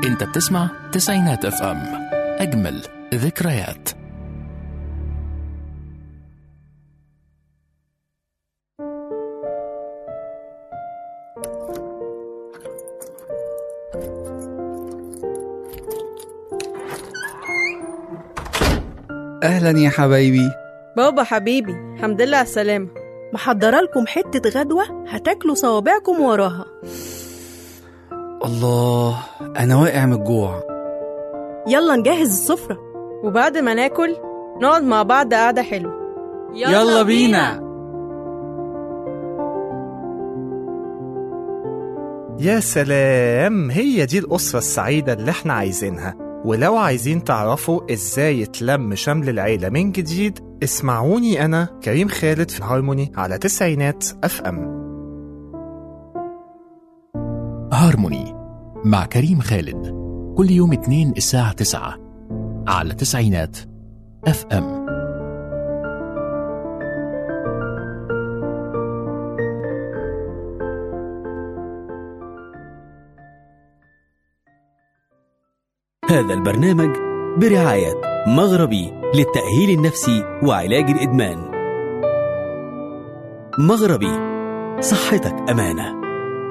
انت بتسمع تسعينات اف ام اجمل ذكريات أهلا يا حبايبي بابا حبيبي الحمد لله على السلامة محضرة لكم حتة غدوة هتاكلوا صوابعكم وراها الله أنا واقع من الجوع يلا نجهز السفرة وبعد ما ناكل نقعد مع بعض قعدة حلوة يلا بينا يا سلام هي دي الأسرة السعيدة اللي احنا عايزينها ولو عايزين تعرفوا ازاي يتلم شمل العيلة من جديد اسمعوني أنا كريم خالد في هارموني على تسعينات أف أم هارموني مع كريم خالد كل يوم اثنين الساعة تسعة على تسعينات اف ام هذا البرنامج برعاية مغربي للتأهيل النفسي وعلاج الإدمان مغربي صحتك أمانة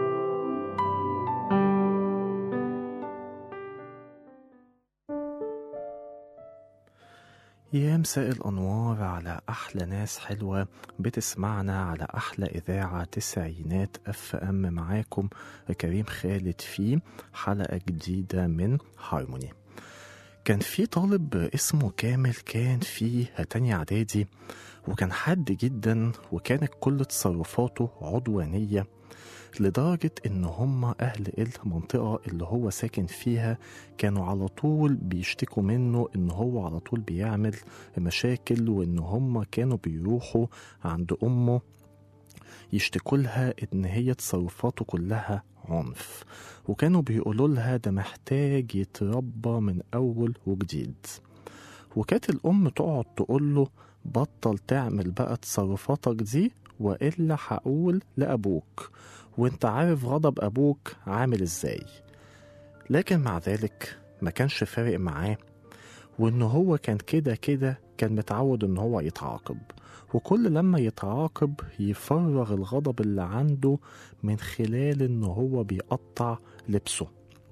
يا مساء الأنوار على أحلى ناس حلوة بتسمعنا على أحلى إذاعة تسعينات أف أم معاكم كريم خالد في حلقة جديدة من هارموني كان في طالب اسمه كامل كان في تانية إعدادي وكان حاد جدا وكانت كل تصرفاته عدوانية لدرجة إن هما أهل المنطقة اللي هو ساكن فيها كانوا على طول بيشتكوا منه إن هو على طول بيعمل مشاكل وإن هما كانوا بيروحوا عند أمه يشتكوا لها إن هي تصرفاته كلها عنف وكانوا بيقولوا لها ده محتاج يتربى من أول وجديد وكانت الأم تقعد تقول له بطل تعمل بقى تصرفاتك دي وإلا هقول لأبوك وانت عارف غضب أبوك عامل ازاي لكن مع ذلك ما كانش فارق معاه وإن هو كان كده كده كان متعود إن هو يتعاقب وكل لما يتعاقب يفرغ الغضب اللي عنده من خلال إن هو بيقطع لبسه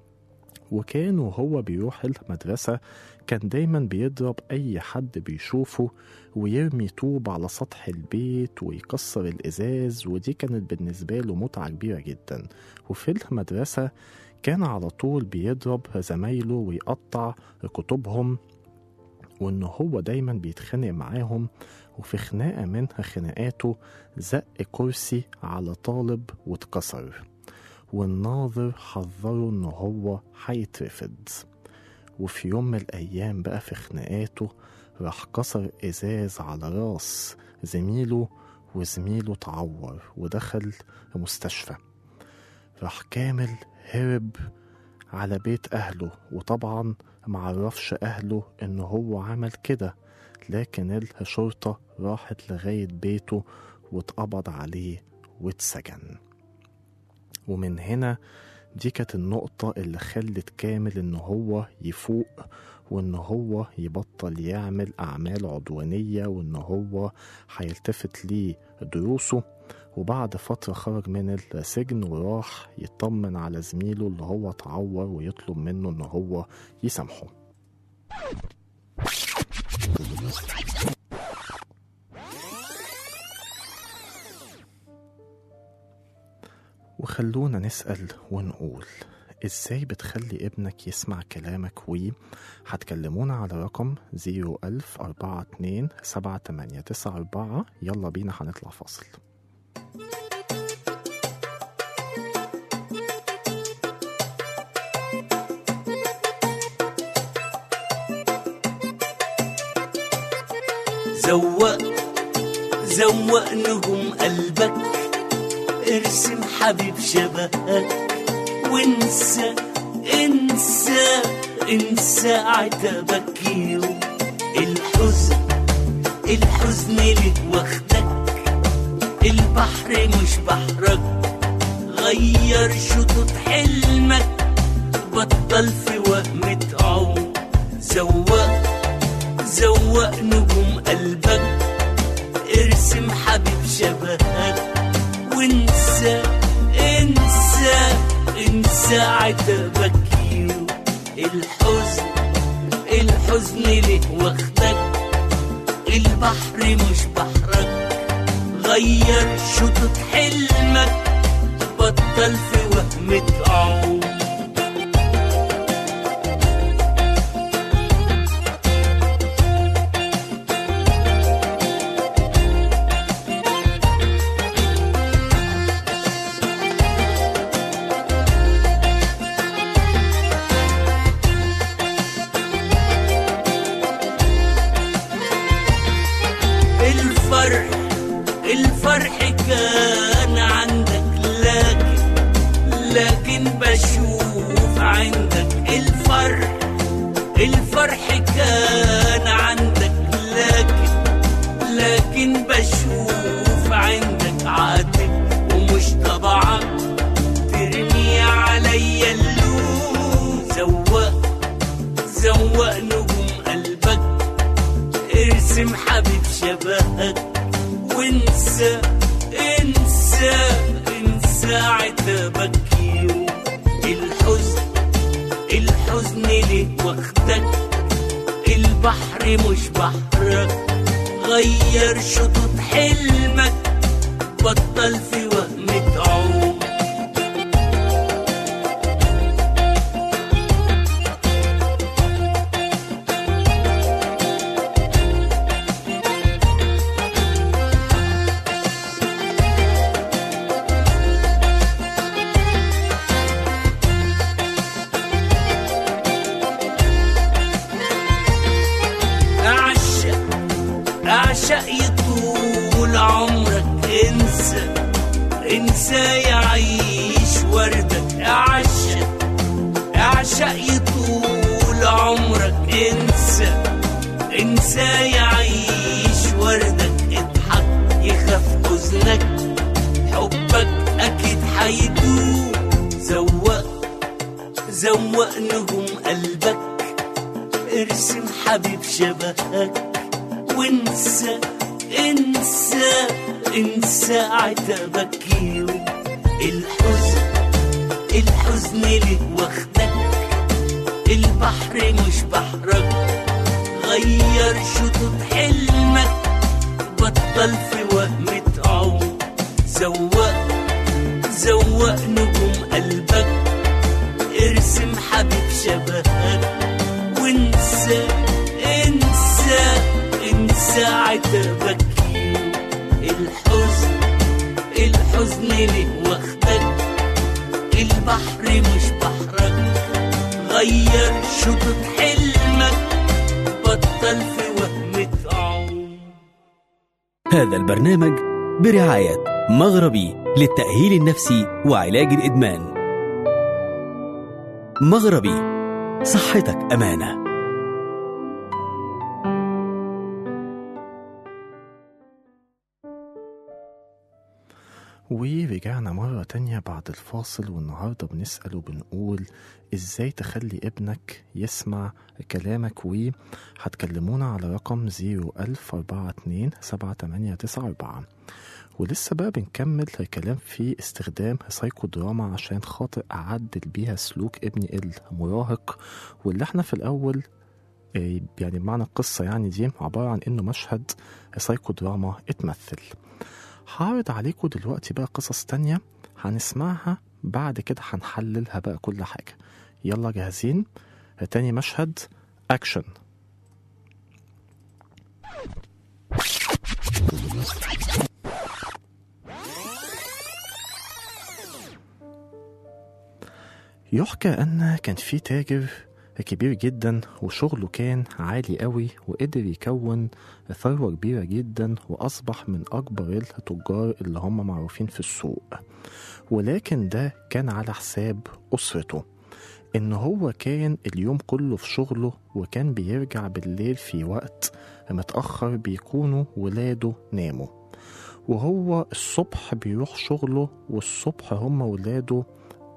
وكان وهو بيروح المدرسة كان دايما بيضرب أي حد بيشوفه ويرمي طوب على سطح البيت ويكسر الإزاز ودي كانت بالنسبة له متعة كبيرة جدا وفي المدرسة كان على طول بيضرب زمايله ويقطع كتبهم وإن هو دايما بيتخانق معاهم وفي خناقة من خناقاته زق كرسي على طالب واتكسر والناظر حذره إن هو هيترفد وفي يوم من الأيام بقى في خناقاته راح كسر إزاز على راس زميله وزميله اتعور ودخل مستشفى راح كامل هرب على بيت أهله وطبعا معرفش أهله إن هو عمل كده لكن الشرطة راحت لغاية بيته واتقبض عليه واتسجن ومن هنا دي كانت النقطة اللي خلت كامل إن هو يفوق وإن هو يبطل يعمل أعمال عدوانية وإن هو هيلتفت لدروسه وبعد فترة خرج من السجن وراح يطمن على زميله اللي هو اتعور ويطلب منه إن هو يسامحه وخلونا نسأل ونقول ازاي بتخلي ابنك يسمع كلامك وي هتكلمونا على رقم 01042 يلا بينا هنطلع فاصل زوق زوق نجوم قلبك ارسم حبيب شبهك وانسى انسى انسى عتبك يوم الحزن الحزن ليه واخدك البحر مش بحرك غير شطوط حلمك بطل في وهمة عمر زوق زوق نجوم قلبك ارسم حبيب شبهك وانسى انسى انسى عتبك يوم الحزن الحزن ليه واخدك البحر مش بحرك غير شطط حلمك بطل في وهمة عمر الفرح الفرح كان عندك لكن لكن بشوف عندك الفرح الفرح كان عندك لكن لكن بشوف عندك عاتب ومش طبعك ترمي عليا اللوم زوق زوق نجوم قلبك ارسم حبيب شبهك وانسى انسى انسى عتابك يوم الحزن الحزن ليه واخدك البحر مش بحرك غير شطوط حلمك بطل في وهمة عمر أعشق أعشق يطول عمرك انسى انسى يعيش وردك أعشق أعشق يطول عمرك انسى انسى يعيش وردك اضحك يخاف حزنك حبك أكيد حيدوم زوق زوق نجوم قلبك ارسم حبيب شبهك وانسى انسى انسى عتبك يوم الحزن الحزن ليه واخدك البحر مش بحرك غير شطوط حلمك بطل في وهمة عمر زوق زوق نجوم قلبك ارسم حبيب شبهك وانسى انسى انسى عتابك يوم الحزن الحزن ليه واخدك البحر مش بحرك غير شطط حلمك بطل في وهمة عمر هذا البرنامج برعاية مغربي للتأهيل النفسي وعلاج الإدمان مغربي صحتك أمانة ورجعنا مرة تانية بعد الفاصل والنهاردة بنسأل وبنقول ازاي تخلي ابنك يسمع كلامك وهتكلمونا على رقم 01042 7894 ولسه بقى بنكمل الكلام في استخدام سايكو دراما عشان خاطر أعدل بيها سلوك ابني المراهق واللي احنا في الأول آه، يعني بمعنى القصة يعني دي عبارة عن إنه مشهد سايكو دراما اتمثل هعرض عليكم دلوقتي بقى قصص تانية هنسمعها بعد كده هنحللها بقى كل حاجة يلا جاهزين تاني مشهد أكشن يحكى أن كان في تاجر كبير جدا وشغله كان عالي قوي وقدر يكون ثروة كبيرة جدا وأصبح من أكبر التجار اللي هم معروفين في السوق ولكن ده كان على حساب أسرته إن هو كان اليوم كله في شغله وكان بيرجع بالليل في وقت متأخر بيكونوا ولاده ناموا وهو الصبح بيروح شغله والصبح هم ولاده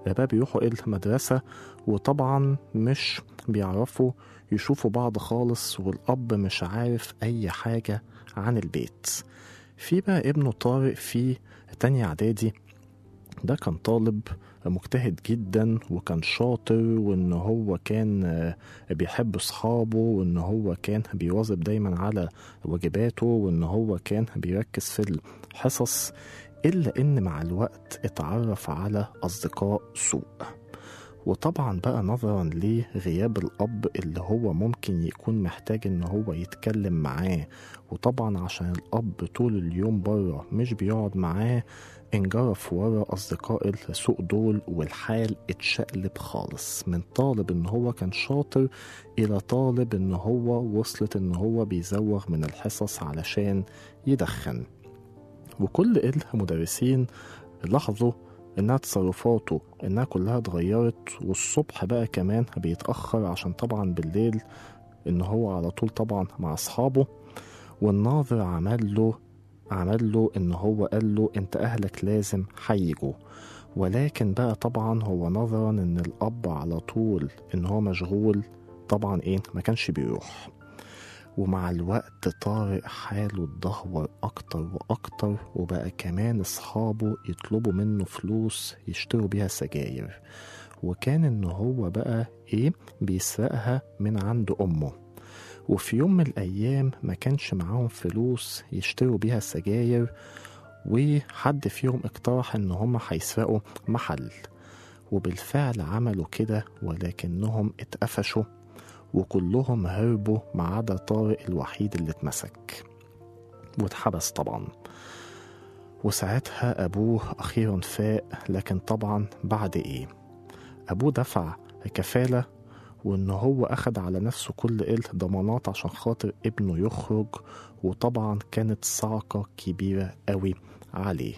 بقى بيروحوا المدرسة وطبعا مش بيعرفوا يشوفوا بعض خالص والأب مش عارف أي حاجة عن البيت في بقى ابنه طارق في تانية إعدادي ده كان طالب مجتهد جدا وكان شاطر وان هو كان آه، بيحب اصحابه وان هو كان بيواظب دايما على واجباته وان هو كان بيركز في الحصص الا ان مع الوقت اتعرف على اصدقاء سوء وطبعا بقى نظرا لغياب الاب اللي هو ممكن يكون محتاج ان هو يتكلم معاه وطبعا عشان الاب طول اليوم بره مش بيقعد معاه انجرف ورا أصدقاء السوق دول والحال اتشقلب خالص من طالب إن هو كان شاطر إلى طالب إن هو وصلت إن هو بيزوغ من الحصص علشان يدخن وكل المدرسين لاحظوا إنها تصرفاته إنها كلها اتغيرت والصبح بقى كمان بيتأخر عشان طبعا بالليل إن هو على طول طبعا مع أصحابه والناظر عمل له عمل له ان هو قال له انت اهلك لازم هيجوا ولكن بقى طبعا هو نظرا ان الاب على طول ان هو مشغول طبعا ايه ما كانش بيروح ومع الوقت طارق حاله اتدهور اكتر واكتر وبقى كمان اصحابه يطلبوا منه فلوس يشتروا بيها سجاير وكان ان هو بقى ايه بيسرقها من عند امه وفي يوم من الأيام ما كانش معاهم فلوس يشتروا بيها سجاير وحد فيهم اقترح إن هما هيسرقوا محل وبالفعل عملوا كده ولكنهم اتقفشوا وكلهم هربوا ما عدا طارق الوحيد اللي اتمسك واتحبس طبعا وساعتها أبوه أخيرا فاق لكن طبعا بعد إيه أبوه دفع كفالة وإن هو أخد على نفسه كل الضمانات عشان خاطر ابنه يخرج وطبعا كانت صعقة كبيرة قوي عليه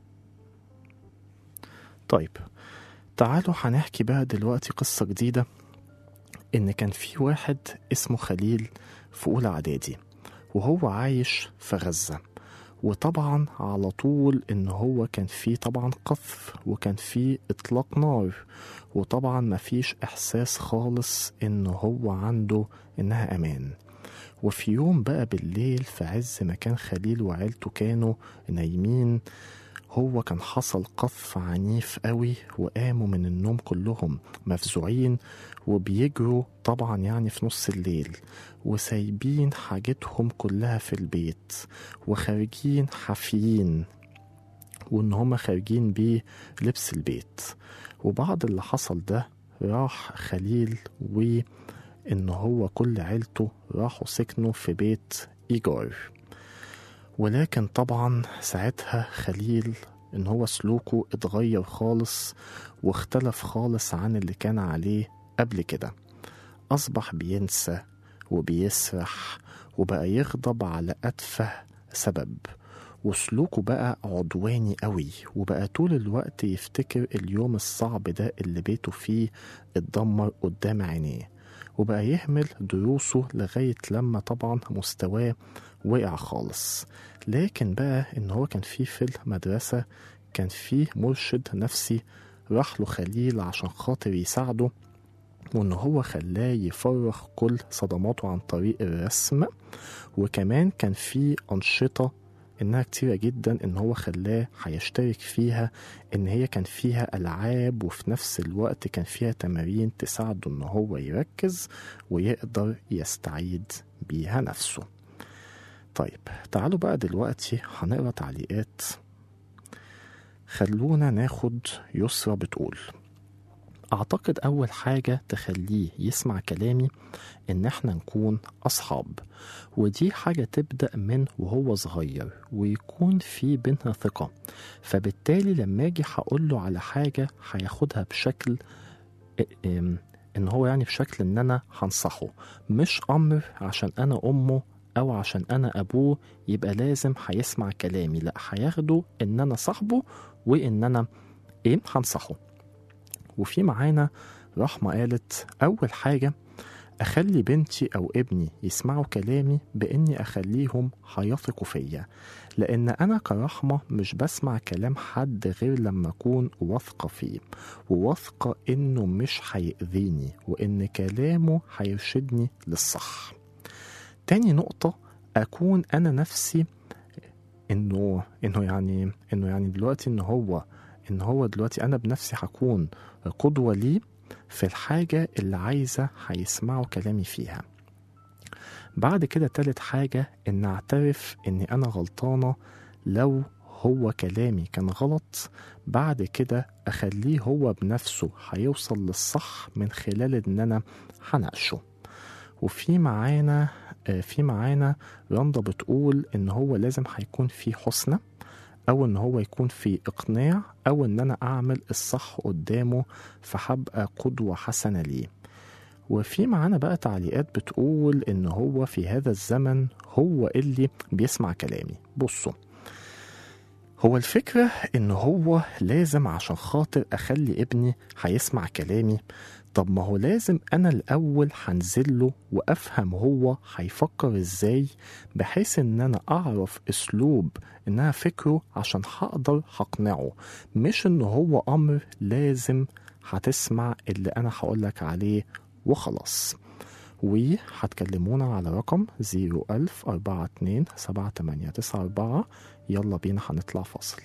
طيب تعالوا هنحكي بقى دلوقتي قصة جديدة إن كان في واحد اسمه خليل في أولى إعدادي وهو عايش في غزة وطبعا على طول إن هو كان فيه طبعا قذف وكان فيه إطلاق نار وطبعا مفيش إحساس خالص إن هو عنده إنها أمان وفي يوم بقى بالليل في عز ما كان خليل وعيلته كانوا نايمين هو كان حصل قذف عنيف قوي وقاموا من النوم كلهم مفزوعين وبيجروا طبعا يعني في نص الليل وسايبين حاجتهم كلها في البيت وخارجين حافيين وان هما خارجين بيه لبس البيت وبعد اللي حصل ده راح خليل وان هو كل عيلته راحوا سكنوا في بيت ايجار ولكن طبعا ساعتها خليل ان هو سلوكه اتغير خالص واختلف خالص عن اللي كان عليه قبل كده اصبح بينسى وبيسرح وبقى يغضب على اتفه سبب وسلوكه بقى عدواني قوي وبقى طول الوقت يفتكر اليوم الصعب ده اللي بيته فيه اتدمر قدام عينيه وبقى يهمل دروسه لغاية لما طبعا مستواه وقع خالص لكن بقى ان هو كان فيه في المدرسة كان فيه مرشد نفسي راح له خليل عشان خاطر يساعده وان هو خلاه يفرغ كل صدماته عن طريق الرسم وكمان كان في أنشطة إنها كتيرة جدا إن هو خلاه هيشترك فيها إن هي كان فيها ألعاب وفي نفس الوقت كان فيها تمارين تساعده إن هو يركز ويقدر يستعيد بيها نفسه طيب تعالوا بقى دلوقتي هنقرا تعليقات خلونا ناخد يسرى بتقول أعتقد أول حاجة تخليه يسمع كلامي إن إحنا نكون أصحاب ودي حاجة تبدأ من وهو صغير ويكون في بينها ثقة فبالتالي لما أجي هقوله على حاجة هياخدها بشكل إم، إن هو يعني بشكل إن أنا هنصحه مش أمر عشان أنا أمه أو عشان أنا أبوه يبقى لازم هيسمع كلامي لأ هياخده إن أنا صاحبه وإن أنا إيه هنصحه وفي معانا رحمة قالت أول حاجة أخلي بنتي أو ابني يسمعوا كلامي بإني أخليهم هيثقوا فيا لأن أنا كرحمة مش بسمع كلام حد غير لما أكون واثقة فيه وواثقة إنه مش هيأذيني وإن كلامه هيرشدني للصح تاني نقطة أكون أنا نفسي إنه إنه يعني إنه يعني دلوقتي إن هو إن هو دلوقتي أنا بنفسي هكون قدوة ليه في الحاجة اللي عايزة هيسمعوا كلامي فيها بعد كده تالت حاجة إن أعترف إني أنا غلطانة لو هو كلامي كان غلط بعد كده أخليه هو بنفسه هيوصل للصح من خلال إن أنا هناقشه وفي معانا آه، في معانا رندا بتقول إن هو لازم هيكون في حسنى أو إن هو يكون في إقناع أو إن أنا أعمل الصح قدامه فهبقى قدوة حسنة ليه وفي معانا بقى تعليقات بتقول إن هو في هذا الزمن هو اللي بيسمع كلامي بصوا هو الفكرة إن هو لازم عشان خاطر أخلي ابني هيسمع كلامي طب ما هو لازم أنا الأول هنزله وأفهم هو هيفكر إزاي بحيث إن أنا أعرف أسلوب إنها فكره عشان هقدر هقنعه مش إن هو أمر لازم هتسمع اللي أنا هقولك عليه وخلاص وهتكلمونا على رقم 01000 42 7894 يلا بينا هنطلع فاصل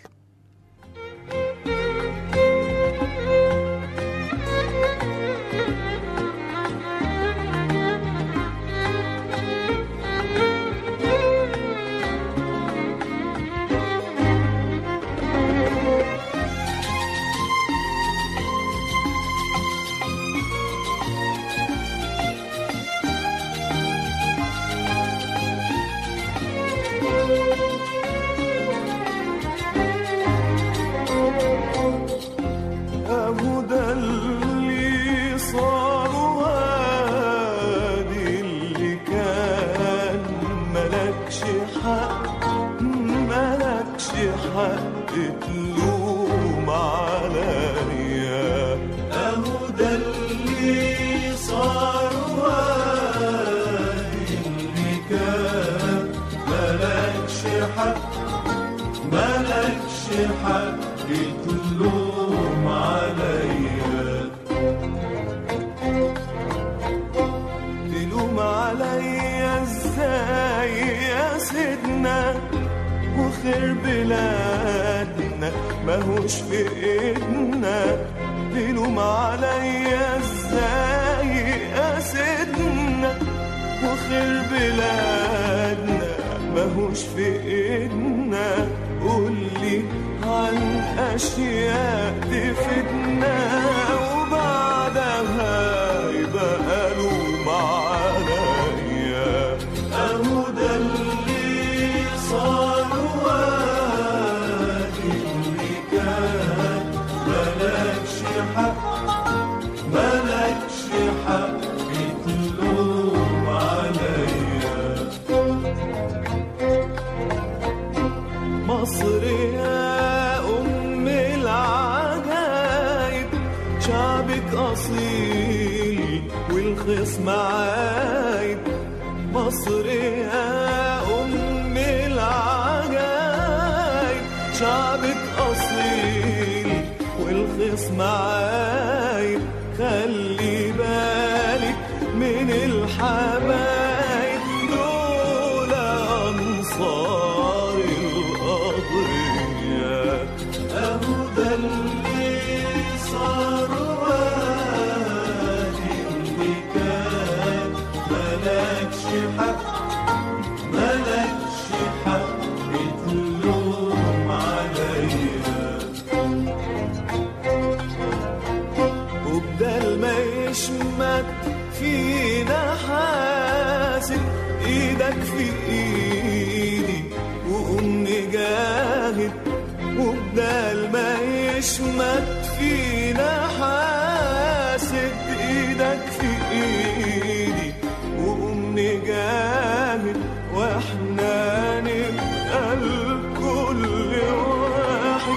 أهو ده اللي صار وادي اللي كان ملكش حق ملكش حق تلوم عليا أهو ده اللي صار وادي اللي كان ملكش حق ملكش حق تلوم عليا تلوم عليا ازاي يا سيدنا وخير بلادنا ماهوش في ايدنا تلوم عليا ازاي يا سيدنا وخير بلادنا ماهوش في ايدنا قولي عن اشياء تفيدنا وبعدها يبقى لوم عليا اهو ده اللي صار وادي اللي كان ملكش حق ملكش حق تلوم عليا مصر يا أم العجايب شعبك أصيل والخصم عايب مصر يا أم العجايب شعبك أصيل والخصم عايب خلي بالك من الحبايب دول أنصار القضية أهو ده اللي صار وادي اللي كان ملكش حق ملكش حق تلوم عليا وبدل ما يشمت فينا حاسب ايدك في ايدي وقوم نجاهد وبدل ما يشمت فينا حاسب ايدك في ايدي وقوم نجاهد واحنا نبقى الكل واحد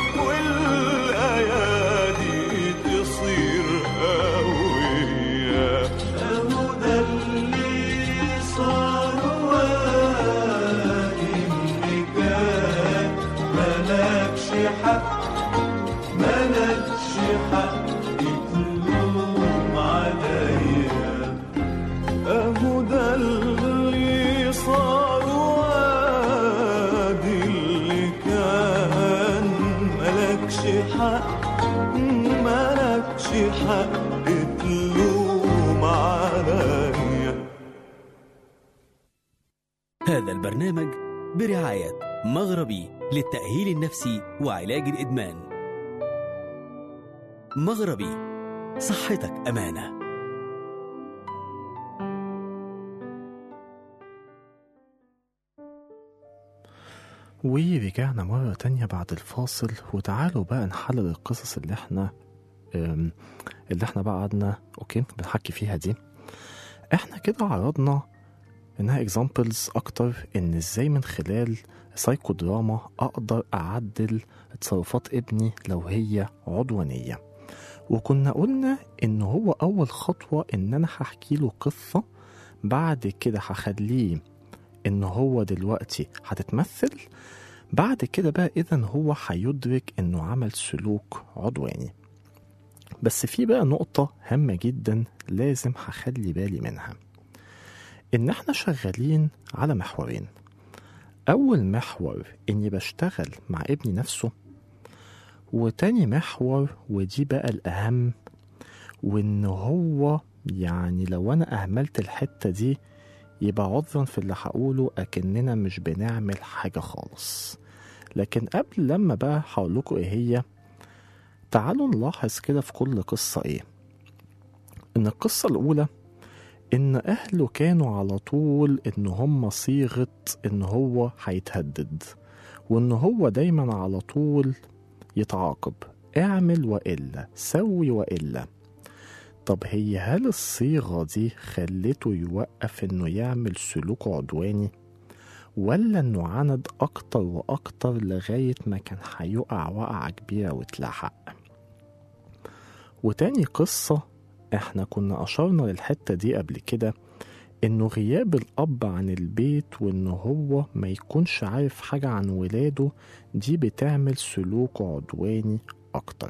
والايادي تصير قوية اهو ده اللي حق تلوم عليا اهو ده اللي صار وادي اللي كان ملكش حق ملكش حق تلوم عليا هذا البرنامج برعاية مغربي للتأهيل النفسي وعلاج الإدمان مغربي صحتك أمانة ورجعنا مرة تانية بعد الفاصل وتعالوا بقى نحلل القصص اللي احنا أم، اللي احنا بقى قعدنا اوكي بنحكي فيها دي احنا كده عرضنا انها اكزامبلز اكتر ان ازاي من خلال سايكو دراما اقدر اعدل تصرفات ابني لو هي عدوانية وكنا قلنا ان هو اول خطوة ان انا هحكي له قصة بعد كده هخليه ان هو دلوقتي هتتمثل بعد كده بقى اذا هو هيدرك انه عمل سلوك عدواني بس في بقى نقطة هامة جدا لازم هخلي بالي منها إن إحنا شغالين على محورين أول محور إني بشتغل مع ابني نفسه وتاني محور ودي بقى الأهم وإن هو يعني لو أنا أهملت الحتة دي يبقى عذرا في اللي هقوله أكننا مش بنعمل حاجة خالص لكن قبل لما بقى هقولكوا إيه هي تعالوا نلاحظ كده في كل قصة إيه إن القصة الأولى إن أهله كانوا على طول إن هم صيغة إن هو هيتهدد وإن هو دايما على طول يتعاقب اعمل وإلا سوي وإلا طب هي هل الصيغة دي خلته يوقف إنه يعمل سلوك عدواني ولا إنه عند أكتر وأكتر لغاية ما كان هيقع وقعة كبيرة واتلحق وتاني قصة احنا كنا أشرنا للحتة دي قبل كده إنه غياب الأب عن البيت وإنه هو ما يكونش عارف حاجة عن ولاده دي بتعمل سلوك عدواني أكتر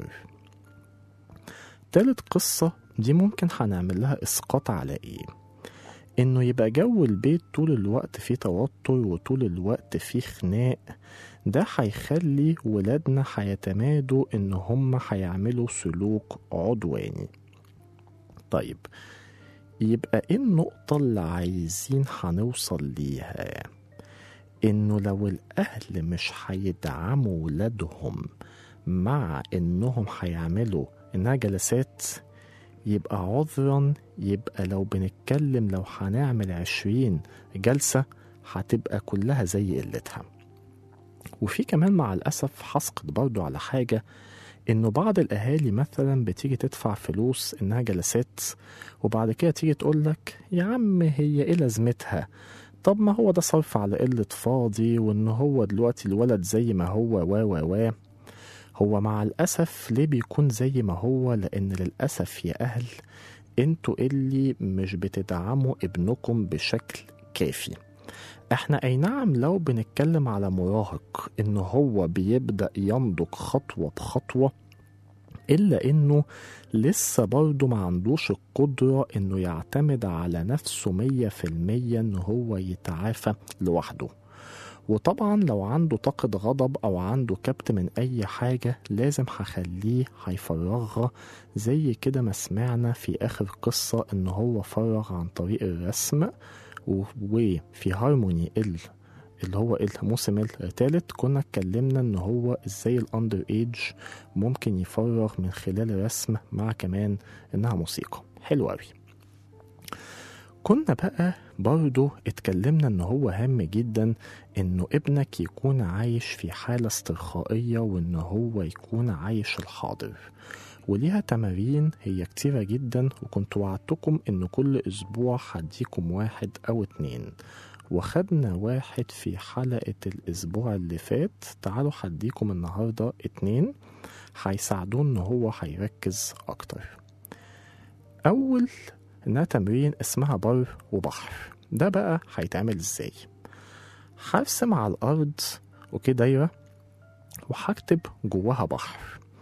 تالت قصة دي ممكن هنعمل لها إسقاط على إيه إنه يبقى جو البيت طول الوقت فيه توتر وطول الوقت فيه خناق ده هيخلي ولادنا هيتمادوا إن هم هيعملوا سلوك عدواني طيب يبقى ايه النقطة اللي عايزين هنوصل ليها انه لو الاهل مش هيدعموا ولادهم مع انهم هيعملوا انها جلسات يبقى عذرا يبقى لو بنتكلم لو هنعمل عشرين جلسة هتبقى كلها زي قلتها وفي كمان مع الأسف حسقط برضو على حاجة إنه بعض الأهالي مثلا بتيجي تدفع فلوس إنها جلسات وبعد كده تيجي تقولك يا عم هي إيه لازمتها طب ما هو ده صرف على قلة فاضي وإن هو دلوقتي الولد زي ما هو و و و هو مع الأسف ليه بيكون زي ما هو لأن للأسف يا أهل انتوا اللي مش بتدعموا ابنكم بشكل كافي احنا اي نعم لو بنتكلم على مراهق ان هو بيبدأ ينضج خطوة بخطوة إلا إنه لسه برضه ما عندوش القدرة إنه يعتمد على نفسه مية في المية إن هو يتعافى لوحده وطبعا لو عنده طاقة غضب أو عنده كبت من أي حاجة لازم هخليه هيفرغها زي كده ما سمعنا في آخر قصة إن هو فرغ عن طريق الرسم و- وفي هارموني ال اللي هو الموسم الثالث كنا اتكلمنا ان هو ازاي الاندر ايج ممكن يفرغ من خلال الرسم مع كمان انها موسيقى حلو قوي كنا بقى برضو اتكلمنا ان هو هام جدا انه ابنك يكون عايش في حالة استرخائية وان هو يكون عايش الحاضر وليها تمارين هي كتيرة جدا وكنت وعدتكم ان كل اسبوع هديكم واحد او اتنين وخدنا واحد في حلقة الاسبوع اللي فات تعالوا هديكم النهاردة اتنين هيساعدوه ان هو هيركز اكتر اول انها تمرين اسمها بر وبحر ده بقى هيتعمل ازاي هرسم على الارض اوكي دايره وهكتب جواها بحر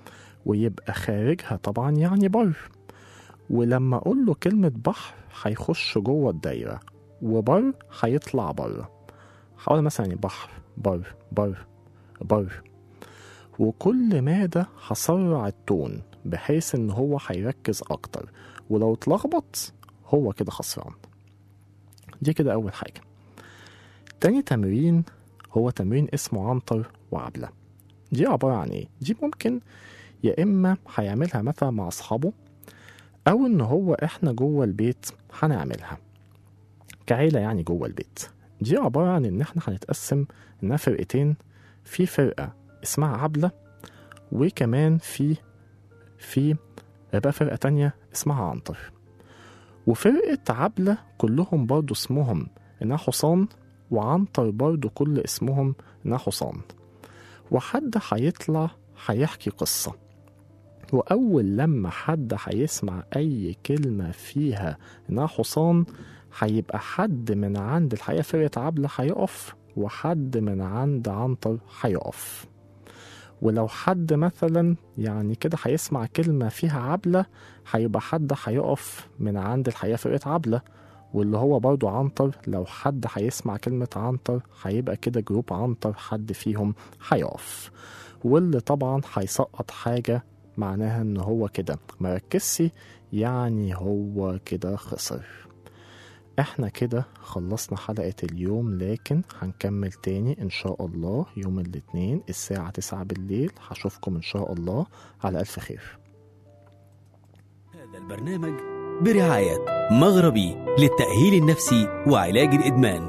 ويبقى خارجها طبعا يعني بر ولما أقول له كلمة بحر هيخش جوه الدايرة وبر هيطلع بره حوالي مثلا يعني بحر بر بر بر وكل مادة هسرع التون بحيث ان هو هيركز اكتر ولو اتلخبط هو كده خسران دي كده اول حاجة تاني تمرين هو تمرين اسمه عنتر وعبلة دي عبارة عن ايه دي ممكن يا اما هيعملها مثلا مع اصحابه او ان هو احنا جوه البيت هنعملها كعيلة يعني جوه البيت دي عبارة عن ان احنا هنتقسم انها فرقتين في فرقة اسمها عبلة وكمان في في بقى فرقة تانية اسمها عنتر وفرقة عبلة كلهم برضو اسمهم إنها حصان وعنتر برضو كل اسمهم إنها حصان وحد هيطلع هيحكي قصة وأول لما حد هيسمع أي كلمة فيها إنها حصان هيبقى حد من عند الحقيقة فرقة عبلة هيقف وحد من عند عنتر هيقف ولو حد مثلا يعني كده هيسمع كلمة فيها عبلة هيبقى حد هيقف من عند الحقيقة فرقة عبلة واللي هو برضو عنتر لو حد هيسمع كلمة عنتر هيبقى كده جروب عنتر حد فيهم هيقف واللي طبعا هيسقط حاجة معناها ان هو كده مركزش يعني هو كده خسر احنا كده خلصنا حلقة اليوم لكن هنكمل تاني ان شاء الله يوم الاثنين الساعة تسعة بالليل هشوفكم ان شاء الله على الف خير هذا البرنامج برعاية مغربي للتأهيل النفسي وعلاج الإدمان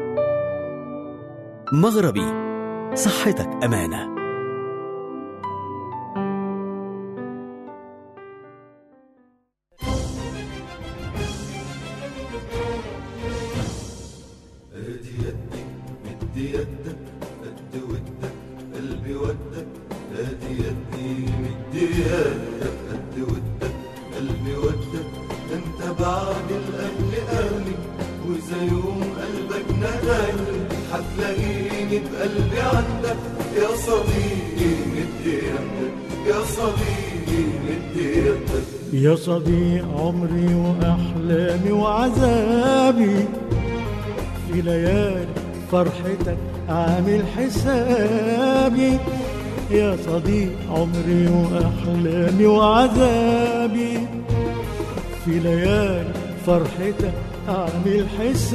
مغربي صحتك أمانة ادي يدي مدي يدك قد ودك قلبي ودك ادي يدي مدي يدك قد ودك قلبي ودك انت بعد الاهل اهلي واذا يوم قلبك نداني حتلاقيني بقلبي عندك يا صديقي مدي يدك يا صديقي مدي يدك يا صديق عمري وأحلامي وعذابي في ليالي فرحتك عامل حسابي يا صديق عمري وأحلامي وعذابي في ليالي فرحتك أعمل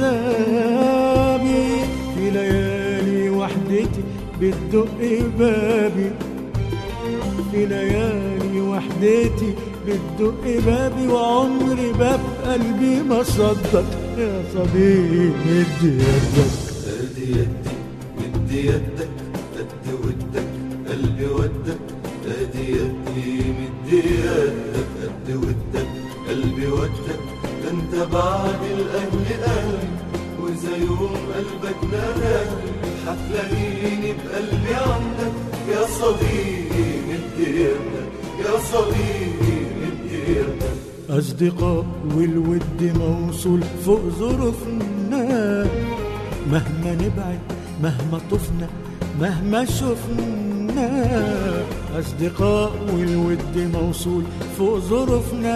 حسابي في ليالي وحدتي بتدق بابي في ليالي وحدتي بتدق بابي وعمري باب قلبي ما صدق يا صديقي مد يدك ادي يدي مدي يدك قد ودك قلبي ودك ادي يدي مدي يدك قد ودك قلبي ودك ده انت بعد الاهل اهلي واذا يوم قلبك ناداني حتلاقيني بقلبي عندك يا صديقي مدي يدك يا صديقي مدي يدك أصدقاء والود موصول فوق ظروفنا مهما نبعد مهما طفنا مهما شفنا أصدقاء والود موصول فوق ظروفنا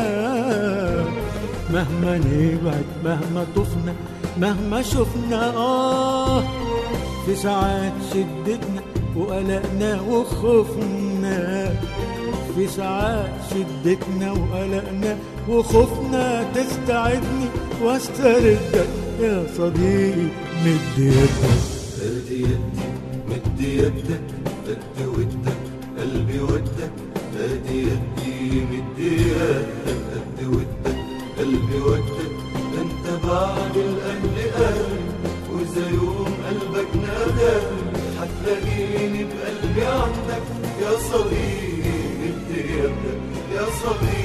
مهما نبعد مهما طفنا مهما شفنا آه في ساعات شدتنا وقلقنا وخوفنا في ساعات شدتنا وقلقنا وخوفنا تستعدني واستردك يا صديقي مد يدك ادي يدي مدي يدك قد ودك قلبي ودك ادي يدي مدي يدك قد ودك قلبي ودك ده انت بعد الاهل اهلي واذا يوم قلبك ناداني حتلاقيني بقلبي عندك يا صديقي مدي يدك يا صديقي